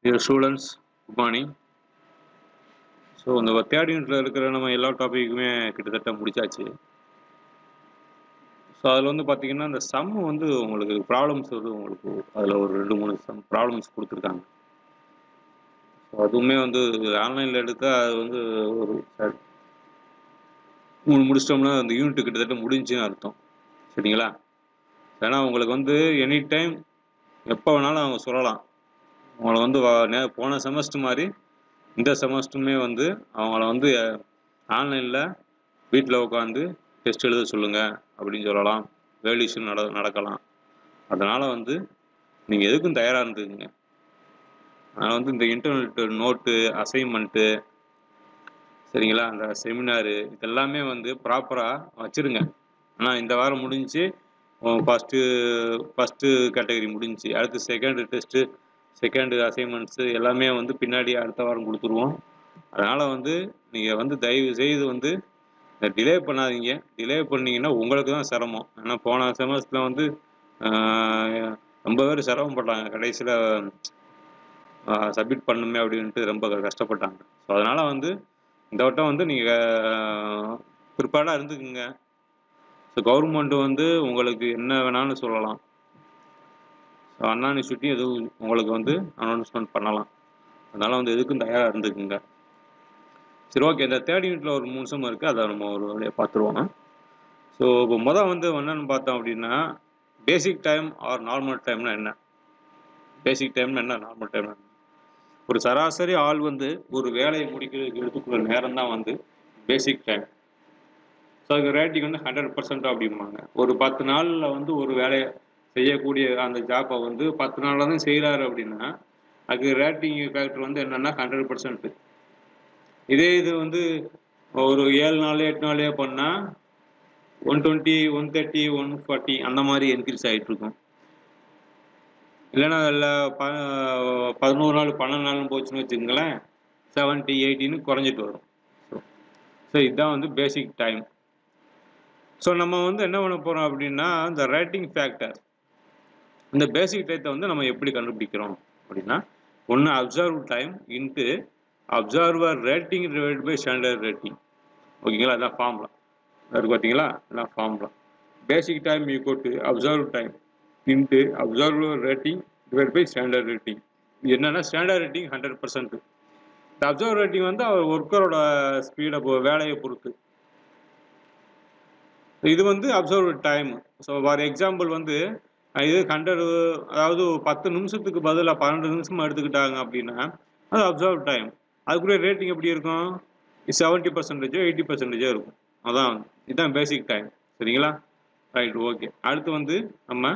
Dear students, good morning. So இந்த third யூனிட்ல இருக்கிற நம்ம எல்லா டாப்பிக்குமே கிட்டத்தட்ட முடிச்சாச்சு ஸோ அதில் வந்து பார்த்தீங்கன்னா இந்த சம் வந்து உங்களுக்கு ப்ராப்ளம்ஸ் வந்து உங்களுக்கு அதில் ஒரு ரெண்டு மூணு சம் ப்ராப்ளம்ஸ் கொடுத்துருக்காங்க ஸோ அதுவுமே வந்து ஆன்லைனில் எடுத்தால் அது வந்து ஒரு சார் மூணு முடிச்சிட்டோம்னா அந்த யூனிட் கிட்டத்தட்ட முடிஞ்சுன்னு அர்த்தம் சரிங்களா ஏன்னா உங்களுக்கு வந்து எனி டைம் எப்போ வேணாலும் அவங்க சொல்லலாம் அவங்கள வந்து வ- நே- போன செமஸ்டர் மாதிரி இந்த செமஸ்டருமே வந்து அவங்கள வந்து ஆன்லைனில் வீட்டில் உட்காந்து டெஸ்ட் எழுத சொல்லுங்க அப்படின்னு சொல்லலாம் வேல்யூஷன் நட நடக்கலாம் அதனால் வந்து நீங்கள் எதுக்கும் தயாராக இருந்துக்குங்க அதனால் வந்து இந்த இன்டர்நெட் நோட்டு அசைன்மெண்ட்டு சரிங்களா அந்த செமினாரு இதெல்லாமே வந்து ப்ராப்பராக வச்சுருங்க ஆனால் இந்த வாரம் முடிஞ்சு ஃபஸ்ட்டு ஃபஸ்ட்டு கேட்டகரி முடிஞ்சு அடுத்து செகண்ட் டெஸ்ட்டு செகண்டு அசைன்மெண்ட்ஸு எல்லாமே வந்து பின்னாடி அடுத்த வாரம் கொடுத்துருவோம் அதனால் வந்து நீங்கள் வந்து தயவு செய்து வந்து டிலே பண்ணாதீங்க டிலே பண்ணீங்கன்னா உங்களுக்கு தான் சிரமம் ஏன்னா போன செமஸ்டரில் வந்து ஆஹ், ரொம்ப பேர் சிரமப்பட்டாங்க கடைசியில் சப்மிட் பண்ணுமே அப்படின்ட்டு ரொம்ப கஷ்டப்பட்டாங்க ஸோ அதனால் வந்து இந்த வட்டம் வந்து நீங்கள் ப்ரிப்பேர்டாக இருந்துக்குங்க ஸோ கவர்மெண்ட் வந்து உங்களுக்கு என்ன வேணாலும் சொல்லலாம் ஸோ அண்ணா யூனிவர்சிட்டி எதுவும் உங்களுக்கு வந்து அனௌன்ஸ்மெண்ட் பண்ணலாம் அதனால் வந்து எதுக்கும் தயாராக இருந்துக்குங்க சரி ஓகே இந்த தேர்ட் யூனிட்ல ஒரு மூணு சம் இருக்குது அதை நம்ம ஒரு வழியாக பார்த்துருவோம் ஸோ இப்போ மொதல் வந்து என்னன்னு பார்த்தோம் அப்படின்னா பேசிக் டைம் ஆர் நார்மல் டைம்னா என்ன பேசிக் டைம்னா என்ன நார்மல் டைம்னா என்ன ஒரு சராசரி ஆள் வந்து ஒரு வேலையை முடிக்கிறதுக்கு எடுத்துக்குள்ள நேரம் தான் வந்து பேசிக் டைம் ஸோ அதுக்கு ரேட்டிங் வந்து ஹண்ட்ரட் பர்சன்ட் அப்படிம்பாங்க ஒரு பத்து நாளில் வந்து ஒரு வேலையை செய்யக்கூடிய அந்த ஜாப்பை வந்து பத்து நாளில் தான் செய்கிறாரு அப்படின்னா அதுக்கு ரேட்டிங் ஃபேக்டர் வந்து என்னென்னா ஹண்ட்ரட் பர்சன்ட் இதே இது வந்து ஒரு ஏழு நாள் எட்டு நாளே பண்ணால் one twenty one thirty one forty அந்த மாதிரி இன்க்ரீஸ் ஆகிட்டு இருக்கும் இல்லைன்னா இல்லை ப பதினோரு நாள் பன்னெண்டு நாள்னு போச்சுன்னு வச்சுக்கோங்களேன் செவன்ட்டி எயிட்டின்னு குறைஞ்சிட்டு வரும் ஸோ ஸோ இதுதான் வந்து பேசிக் டைம் ஸோ நம்ம வந்து என்ன பண்ண போகிறோம் அப்படின்னா இந்த ரேட்டிங் ஃபேக்டர் இந்த பேசிக் டைத்தை வந்து நம்ம எப்படி கண்டுபிடிக்கிறோம் அப்படின்னா ஒன்று observe time into observer rating divide by standard rating ஓகேங்களா அதான் ஃபார்முலா இருக்கு பார்த்தீங்களா அதான் formula basic time equal to observe time into observer rating divide by standard rating இது என்னன்னா ஸ்டாண்டர்ட் ரேட்டிங் ஹண்ட்ரட் பர்சன்ட் இந்த அப்சர்வர் ரேட்டிங் வந்து அவர் ஒர்க்கரோட ஸ்பீடை வேலையை பொறுத்து இது வந்து observe time so for example வந்து அஹ் இது ஹண்ட்ரட் அதாவது பத்து நிமிஷத்துக்கு பதிலாக பன்னெண்டு நிமிஷம் எடுத்துக்கிட்டாங்க அப்படின்னா அது அப்சர்வ் டைம் அதுக்குரிய ரேட்டிங் எப்படி இருக்கும் செவன்ட்டி பர்சன்டேஜோ எயிட்டி பர்சன்டேஜோ இருக்கும் அதான் இதுதான் பேசிக் டைம் சரிங்களா ரைட் ஓகே அடுத்து வந்து நம்ம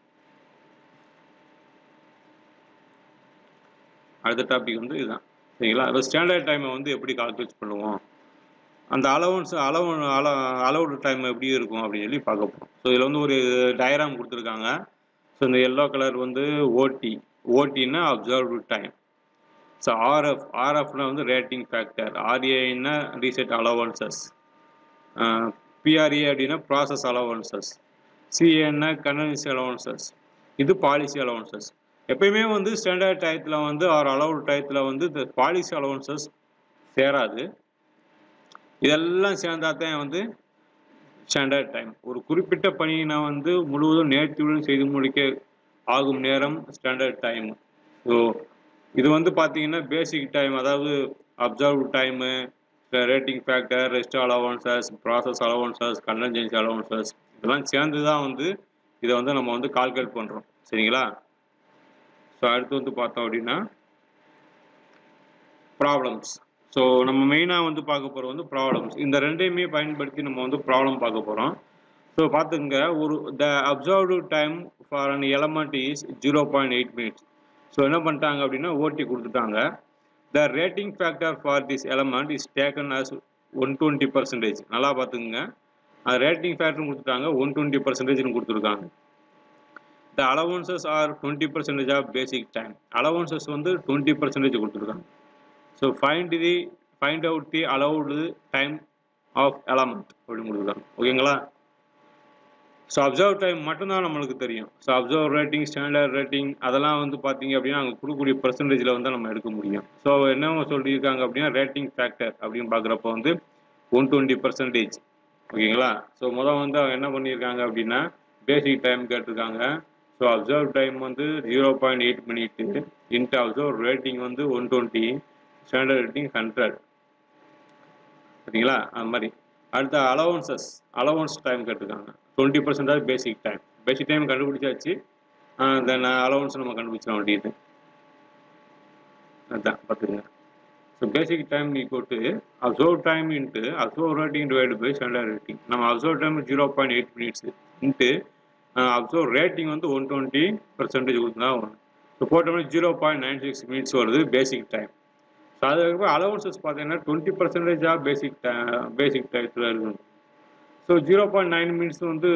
அடுத்த டாபிக் வந்து இதுதான் சரிங்களா இப்போ ஸ்டாண்டர்ட் டைமை வந்து எப்படி கால்குலேட் பண்ணுவோம் அந்த அலவன்ஸ் அளவு அள அலவுடு டைம் எப்படி இருக்கும் அப்படின்னு சொல்லி பார்க்க போகிறோம் ஸோ இதில் வந்து ஒரு டயராம் கொடுத்துருக்காங்க ஸோ இந்த எல்லோ கலர் வந்து ஓடி ஓடின்னா அப்சர்வ்டு டைம் ஸோ ஆர்எஃப் ஆர்எஃப்னா வந்து ரேட்டிங் ஃபேக்டர் ஆர்ஏன்னா ரீசெட் அலவன்சஸ் பிஆர்ஏ அப்படின்னா ப்ராசஸ் அலவன்சஸ் சிஏன்னா கன்வென்சி அலவன்சஸ் இது பாலிசி அலவன்சஸ் எப்பயுமே வந்து ஸ்டாண்டர்ட் டயத்தில் வந்து ஆர் அலவுட் டயத்தில் வந்து இந்த பாலிசி அலவன்சஸ் சேராது இதெல்லாம் சேர்ந்தா தான் வந்து ஸ்டாண்டர்ட் டைம் ஒரு குறிப்பிட்ட பணியினை வந்து முழுவதும் நேர்த்தியுடன் செய்து முடிக்க ஆகும் நேரம் ஸ்டாண்டர்ட் டைம் ஸோ இது வந்து பார்த்தீங்கன்னா பேசிக் டைம் அதாவது observe time rating factor rest allowances process allowances contingency allowances இதெல்லாம் சேர்ந்து தான் வந்து இதை வந்து நம்ம வந்து கால்குலேட் பண்ணுறோம் சரிங்களா ஸோ அடுத்து வந்து பார்த்தோம் அப்படின்னா ப்ராப்ளம்ஸ் ஸோ நம்ம மெயினாக வந்து பார்க்க போகிறது வந்து ப்ராப்ளம்ஸ் இந்த ரெண்டையுமே பயன்படுத்தி நம்ம வந்து ப்ராப்ளம் பார்க்க போகிறோம் ஸோ பார்த்துங்க ஒரு the observed time for an element is zero point eight minutes so என்ன பண்ணிட்டாங்க அப்படின்னா ஓட்டி கொடுத்துட்டாங்க the rating factor for this element is taken as one twenty percentage நல்லா பார்த்துக்குங்க அது ரேட்டிங் ஃபேக்டர் கொடுத்துட்டாங்க ஒன் டுவெண்ட்டி பர்சன்டேஜ்னு கொடுத்துருக்காங்க the allowances are twenty percentage of basic time allowances வந்து டுவெண்ட்டி பர்சன்டேஜ் கொடுத்துருக்காங்க so find the find out the allowed time of element அப்படின்னு கொடுத்துருக்காங்க ஓகேங்களா ஸோ அப்சர்வ் டைம் மட்டும்தான் நம்மளுக்கு தெரியும் so observe rating standard rating அதெல்லாம் வந்து பார்த்தீங்க அப்படின்னா அங்கே கொடுக்கக்கூடிய பர்சன்டேஜில் வந்து நம்ம எடுக்க முடியும் ஸோ என்ன சொல்லியிருக்காங்க அப்படின்னா ரேட்டிங் ஃபேக்டர் அப்படின்னு பார்க்குறப்ப வந்து ஒன் டுவெண்ட்டி பர்சன்டேஜ் ஓகேங்களா ஸோ முதல் வந்து அவங்க என்ன பண்ணியிருக்காங்க அப்படின்னா பேசிக் டைம் கேட்டிருக்காங்க ஸோ அப்சர்வ் டைம் வந்து zero point eight minute into observe rating வந்து one twenty standard rating hundred சரிங்களா அது மாதிரி அடுத்த அலவன்சஸ் அலவன்ஸ் டைம் கேட்டிருக்காங்க டுவெண்ட்டி பர்சன்டாக பேசிக் டைம் பேசிக் டைம் கண்டுபிடிச்சாச்சு தென் அலவன்ஸ் நம்ம கண்டுபிடிச்சிட வேண்டியது அதுதான் பார்த்துக்குங்க so basic time equal to observe time into observe rating divide by standard rating நம்ம observe time zero point eight minutes into observe rating வந்து ஒன் டுவெண்ட்டி பர்சன்டேஜ் கொடுத்தா வரும் ஸோ போட்டோம்னா zero point nine six minutes வருது basic time so அதுக்கப்புறம் allowances பார்த்தீங்கன்னா twenty பர்சன்டேஜாக basic basic டைத்தில் இருக்கும் so zero point nine minutes வந்து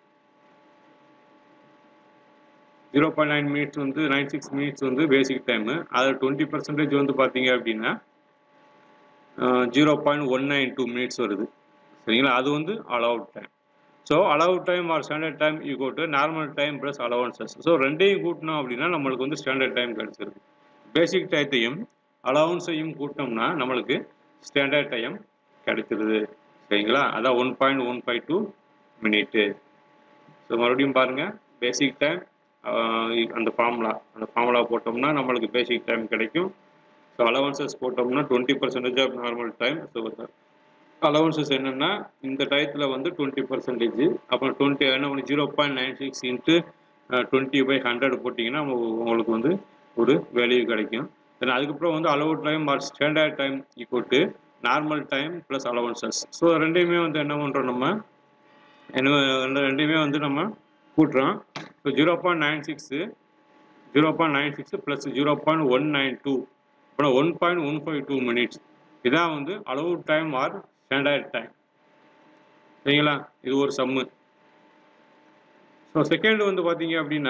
ஜீரோ பாயிண்ட் நைன் மினிட்ஸ் வந்து நைன் சிக்ஸ் மினிட்ஸ் வந்து பேசிக் டைமு அதில் டுவெண்ட்டி பர்சன்டேஜ் வந்து பார்த்தீங்க அப்படின்னா zero point one nine two minutes வருது சரிங்களா அது வந்து allowed time so allowed time or standard time equal to normal time plus allowances so ரெண்டையும் கூட்டினோம் அப்படின்னா நம்மளுக்கு வந்து ஸ்டாண்டர்ட் டைம் கிடச்சிருக்கு பேசிக் டயத்தையும் அலவன்ஸையும் கூட்டினோம்னா நம்மளுக்கு ஸ்டாண்டர்ட் டைம் கிடைச்சிருது சரிங்களா அதான் one point one five two minute so மறுபடியும் பாருங்கள் பேசிக் டைம் அந்த ஃபார்முலா அந்த ஃபார்முலா போட்டோம்னா நம்மளுக்கு பேசிக் டைம் கிடைக்கும் ஸோ அலவன்சஸ் போட்டோம்னா twenty percentage of normal time so allowances என்னென்னா இந்த டயத்தில் வந்து டுவெண்ட்டி பர்சன்டேஜ் அப்புறம் டுவெண்ட்டி என்ன பண்ணி zero point nine six into twenty by hundred போட்டிங்கன்னா உங்களுக்கு வந்து ஒரு வேல்யூ கிடைக்கும் தென் அதுக்கப்புறம் வந்து allowed time or standard time equal to normal time plus allowances so ரெண்டையுமே வந்து என்ன பண்ணுறோம் நம்ம என்ன ரெண்டையுமே வந்து நம்ம கூட்டுறோம் so zero point nine six zero point nine six plus zero point one nine two அப்புறம் one point one five two minutes இதான் வந்து allowed time or standard time சரிங்களா இது ஒரு சம்மு ஸோ செகண்ட் வந்து பார்த்தீங்க அப்படின்னா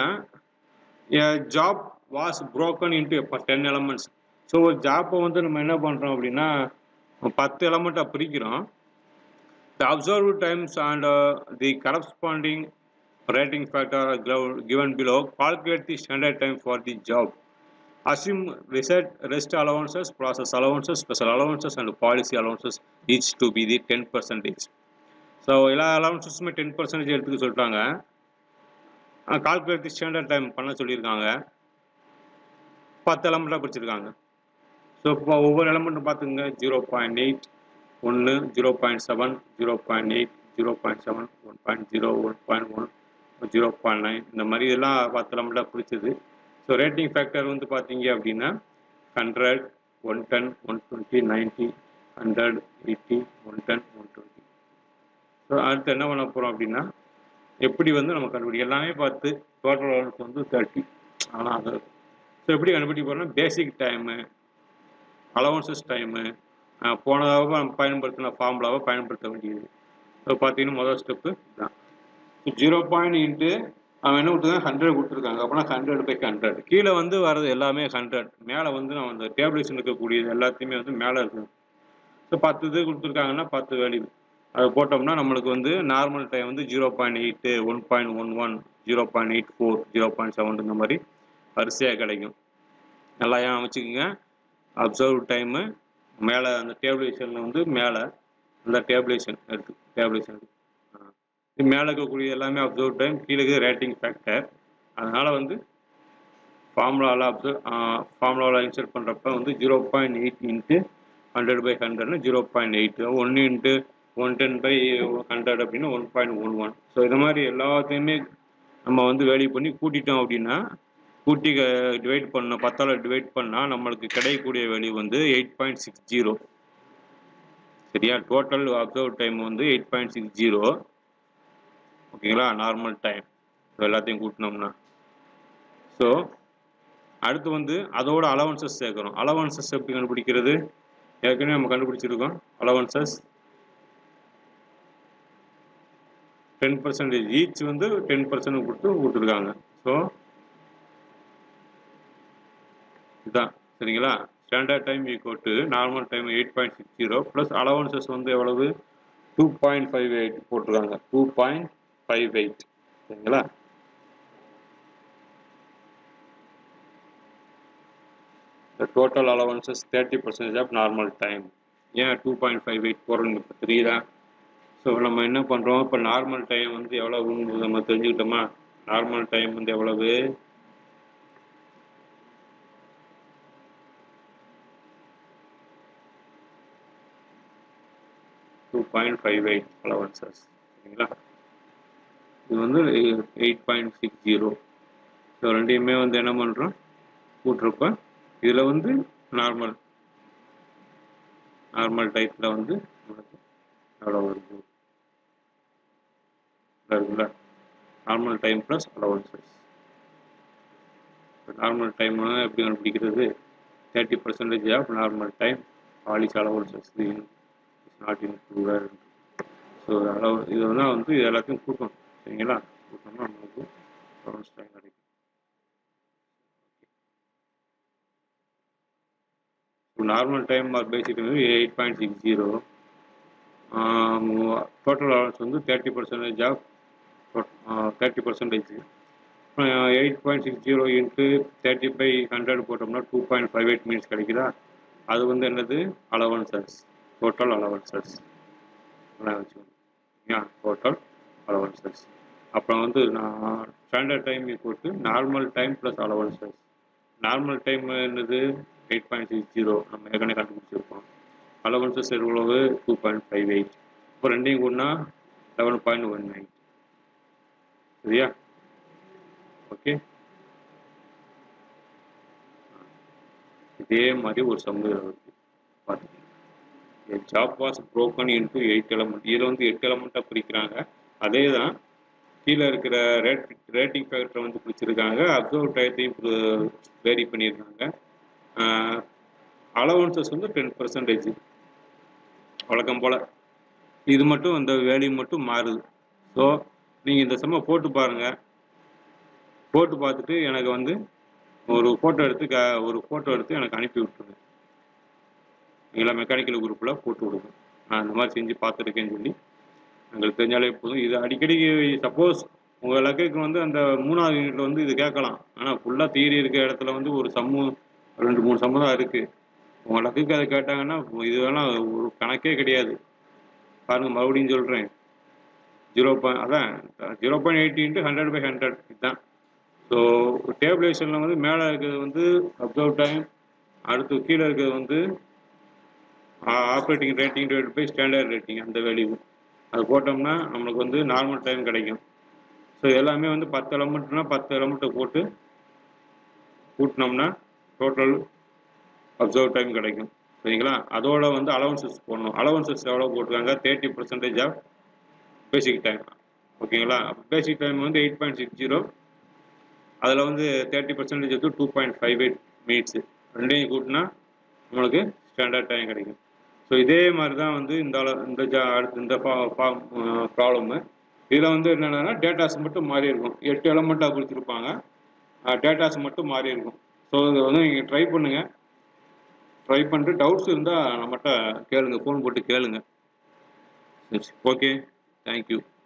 ஜாப் வாஸ் ப்ரோக்கன் இன்ட்டு இப்போ டென் எலமெண்ட்ஸ் ஸோ ஒரு ஜாப்பை வந்து நம்ம என்ன பண்ணுறோம் அப்படின்னா பத்து எலமெண்ட்டாக பிரிக்கிறோம் the observe times and the corresponding rating factor are given below. Calculate the standard time for the job. Assume reset rest allowances, process allowances, special allowances, and policy allowances each to be the 10 percentage. So எல்லா அலவன்சஸுமே ten percentage எடுத்துக்க சொல்லிட்டாங்க calculate தி standard time பண்ண சொல்லியிருக்காங்க பத்து எலமெண்ட்டாக பிடிச்சிருக்காங்க so இப்போ ஒவ்வொரு எலமெண்ட்டும் பார்த்துங்க ஜீரோ பாயிண்ட் எயிட் ஒன்று zero point seven zero point eight zero point seven one point zero one point one zero point nine இந்த மாதிரி இதெல்லாம் பத்து எலமெண்ட்டாக பிடிச்சது ஸோ ரேட்டிங் ஃபேக்டர் வந்து பார்த்தீங்க அப்படின்னா hundred one ten one twenty ninety hundred eighty one ten one twenty so அடுத்து என்ன பண்ண போகிறோம் அப்படின்னா எப்படி வந்து நம்ம கண்டுபிடி எல்லாமே பார்த்து டோட்டல் அலவன்ஸ் வந்து தேர்ட்டி ஆனால் அது ஸோ எப்படி கண்டுபிடிக்க போகிறோம்னா பேசிக் டைமு அலவன்சஸ் டைமு போனதாக நம்ம பயன்படுத்தின ஃபார்முலாவை பயன்படுத்த வேண்டியது ஸோ பார்த்தீங்கன்னா முதல் ஸ்டெப்பு இதுதான் ஜீரோ பாயிண்ட் இன்ட்டு அவன் என்ன கொடுத்துருக்காங்க ஹண்ட்ரட் கொடுத்துருக்காங்க அப்படின்னா ஹண்ட்ரட் பை ஹண்ட்ரட் கீழே வந்து வர்றது எல்லாமே ஹண்ட்ரட் மேலே வந்து நம்ம அந்த டேபிளேஷன் இருக்கக்கூடியது எல்லாத்தையுமே வந்து மேலே இருக்குது ஸோ பத்து இது கொடுத்துருக்காங்கன்னா பத்து வேல்யூ அதை போட்டோம்னா நம்மளுக்கு வந்து நார்மல் டைம் வந்து zero point eight one point one one zero point eight four zero point seven இந்த மாதிரி வரிசையாக கிடைக்கும் நல்லா ஏன் வச்சுக்கோங்க அப்சர்வ் டைமு மேலே அந்த டேபிளேஷனில் வந்து மேலே அந்த டேபிளேஷன் எடுத்து டேபிளேஷன் எடுத்து இது மேலே இருக்கக்கூடிய எல்லாமே அப்சர்வ் டைம் கீழே ரேட்டிங் ஃபேக்டர் அதனால் வந்து ஃபார்முலாவில் அப்சர்வ் ஃபார்முலாவில் இன்சர்ட் பண்ணுறப்ப வந்து zero point eight into hundred by ஹண்ட்ரட்னு ஜீரோ பாயிண்ட் எயிட் ஒன்று into one ten by hundred அப்படின்னா one point one one so இது மாதிரி எல்லாத்தையுமே நம்ம வந்து வேல்யூ பண்ணி கூட்டிட்டோம் அப்படின்னா கூட்டி டிவைட் பண்ண பத்தால் டிவைட் பண்ணால் நம்மளுக்கு கிடைக்கக்கூடிய வேல்யூ வந்து எயிட் பாயிண்ட் சிக்ஸ் ஜீரோ சரியா டோட்டல் அப்சர்வ் டைம் வந்து எயிட் பாயிண்ட் சிக்ஸ் ஜீரோ ஓகேங்களா நார்மல் டைம் ஸோ எல்லாத்தையும் கூட்டினோம்னா ஸோ அடுத்து வந்து அதோட அலவன்சஸ் சேர்க்குறோம் அலவன்சஸ் எப்படி கண்டுபிடிக்கிறது ஏற்கனவே நம்ம கண்டுபிடிச்சிருக்கோம் அலவன்சஸ் டென் பர்சன்டேஜ் ஈச் வந்து டென் பர்சன்ட் கொடுத்து கொடுத்துருக்காங்க ஸோ இதுதான் சரிங்களா standard time equal to normal time eight point six zero plus allowances வந்து எவ்வளவு டூ பாயிண்ட் ஃபைவ் எயிட் போட்டிருக்காங்க டூ பாயிண்ட் ஃபைவ் எயிட் சரிங்களா the total allowances 30 percentage of normal time ஏன் டூ பாயிண்ட் ஃபைவ் எயிட் போகிறோன்னு இப்போ தெரியுதா so நம்ம என்ன பண்ணுறோம் இப்போ நார்மல் டைம் வந்து எவ்வளவு நம்ம தெரிஞ்சுக்கிட்டோமா நார்மல் டைம் வந்து எவ்வளவு two point five eight allowances சரிங்களா இது வந்து eight point six zero so ரெண்டையுமே வந்து என்ன பண்ணுறோம் கூட்டுறப்ப இதில் வந்து நார்மல் நார்மல் டைப்பில் வந்து உங்களுக்கு எவ்வளோ வருது இருக்குல்ல normal time plus allowances normal time எப்படி கண்டுபிடிக்கிறது thirty percentage of normal time ஆலிஸ் allowances is not included so அளவு இதெல்லாம் வந்து இது எல்லாத்தையும் கூட்டணும் சரிங்களா கூட்டணும்னா நம்மளுக்கு அலவன்ஸ் டைம் கிடைக்கும் நார்மல் டைம் ஆர் பேசிக் வந்து eight point six zero total allowance வந்து thirty percentage of thirty percentage eight point six zero into thirty five hundred போட்டோம்னா two point five eight minutes கிடைக்குதா அது வந்து என்னது அலவன்சஸ் டோட்டல் அலவன்சஸ் வச்சுக்கோங்க total allowances அப்புறம் வந்து நான் ஸ்டாண்டர்ட் டைம் போட்டு normal time plus allowances normal time என்னது எயிட் பாயிண்ட் சிக்ஸ் ஜீரோ நம்ம ஏற்கனவே கண்டுபிடிச்சிருக்கோம் அலவன்சஸ் எவ்வளவு டூ பாயிண்ட் ஃபைவ் எயிட் இப்போ ரெண்டையும் கூடனா லெவன் பாயிண்ட் ஒன் எயிட் சரியா ஓகே இதே மாதிரி ஒரு சமூகம் இருக்கு பார்த்துக்கோங்க job was broken into eight element இதில் வந்து எட்டு எலமெண்ட்டாக பிரிக்கிறாங்க அதே தான் கீழே இருக்கிற ரேட் ரேட்டிங் ஃபேக்டரை வந்து பிடிச்சிருக்காங்க அப்சர்வ் டயத்தையும் வேரி பண்ணியிருக்காங்க அலவன்சஸ் வந்து டென் பர்சன்டேஜ் வழக்கம் போல் இது மட்டும் அந்த வேல்யூ மட்டும் மாறுது ஸோ நீங்கள் இந்த செம்ம போட்டு பாருங்கள் போட்டு பார்த்துட்டு எனக்கு வந்து ஒரு ஃபோட்டோ எடுத்து க ஒரு ஃபோட்டோ எடுத்து எனக்கு அனுப்பி விட்ருங்க நீங்களா மெக்கானிக்கல் குரூப்பில் போட்டு விடுங்க நான் இந்த மாதிரி செஞ்சு பார்த்துருக்கேன்னு சொல்லி எங்களுக்கு தெரிஞ்சாலே போதும் இது அடிக்கடி சப்போஸ் உங்கள் லக்கைக்கு வந்து அந்த மூணாவது யூனிட்ல வந்து இது கேட்கலாம் ஆனால் ஃபுல்லாக தியரி இருக்கிற இடத்துல வந்து ஒரு சம்மு ரெண்டு மூணு சம்மு தான் இருக்குது உங்கள் லக்குக்கு அதை கேட்டாங்கன்னா இது வேணால் ஒரு கணக்கே கிடையாது பாருங்கள் மறுபடியும் சொல்கிறேன் ஜீரோ பாயிண்ட் அதான் zero point eighty into hundred by hundred இதுதான் ஸோ டேபிளேஷனில் வந்து மேலே இருக்கிறது வந்து அப்சர்வ் டைம் அடுத்து கீழே இருக்கிறது வந்து operating rating divide by standard rating அந்த வேல்யூ அது போட்டோம்னா நம்மளுக்கு வந்து நார்மல் டைம் கிடைக்கும் ஸோ எல்லாமே வந்து பத்து எலமெண்ட்னா பத்து எலமெண்ட்டை போட்டு கூட்டினோம்னா டோட்டல் அப்சர்வ் டைம் கிடைக்கும் சரிங்களா அதோட வந்து அலவன்சஸ் போடணும் அலவன்சஸ் எவ்வளோ போட்டிருக்காங்க thirty percentage of basic time ஓகேங்களா பேசிக் டைம் வந்து எயிட் பாயிண்ட் சிக்ஸ் ஜீரோ அதில் வந்து தேர்ட்டி பர்சன்டேஜ் வந்து two point five eight minutes ரெண்டையும் கூட்டினா நம்மளுக்கு ஸ்டாண்டர்ட் டைம் கிடைக்கும் ஸோ இதே மாதிரி தான் வந்து இந்த இந்த ஜா அடுத்து இந்த ப்ராப்ளமு இதில் வந்து என்னென்னா டேட்டாஸ் மட்டும் மாறி இருக்கும் எட்டு எலமெண்ட்டாக கொடுத்துருப்பாங்க டேட்டாஸ் மட்டும் மாறி இருக்கும் ஸோ இதை வந்து நீங்கள் ட்ரை பண்ணுங்கள் ட்ரை பண்ணிட்டு டவுட்ஸ் இருந்தால் நம்மகிட்ட கேளுங்க ஃபோன் போட்டு கேளுங்க ஓகே தேங்க்யூ